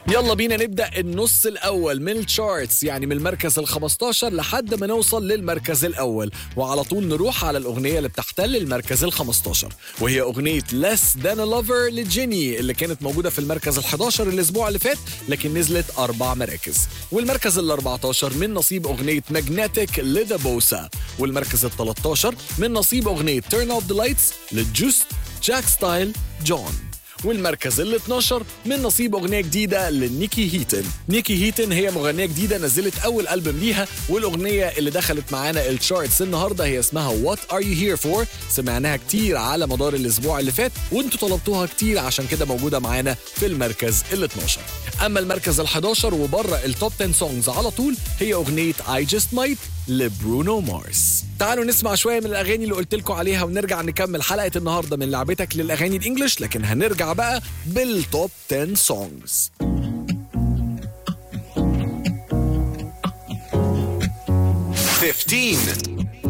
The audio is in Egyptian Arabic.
يلا بينا نبدا النص الاول من الشارتس يعني من المركز ال 15 لحد ما نوصل للمركز الاول وعلى طول نروح على الاغنيه اللي بتحتل المركز ال 15 وهي اغنيه Less Than a Lover لجيني اللي كانت موجوده في المركز ال 11 الاسبوع اللي فات لكن نزلت اربع مراكز والمركز ال 14 من نصيب اغنيه Magnetic لذا بوسا والمركز ال 13 من نصيب اغنيه Turn Off the Lights لجوست جاك ستايل جون والمركز ال 12 من نصيب اغنيه جديده لنيكي هيتن نيكي هيتن هي مغنيه جديده نزلت اول البوم ليها والاغنيه اللي دخلت معانا الشارتس النهارده هي اسمها وات ار يو هير فور سمعناها كتير على مدار الاسبوع اللي فات وانتوا طلبتوها كتير عشان كده موجوده معانا في المركز ال 12 اما المركز ال 11 وبره التوب 10 سونجز على طول هي اغنيه اي جاست مايت لبرونو مارس تعالوا نسمع شويه من الاغاني اللي قلت لكم عليها ونرجع نكمل حلقه النهارده من لعبتك للاغاني الانجليش لكن هنرجع بقى بالتوب 10 سونجز Fifteen.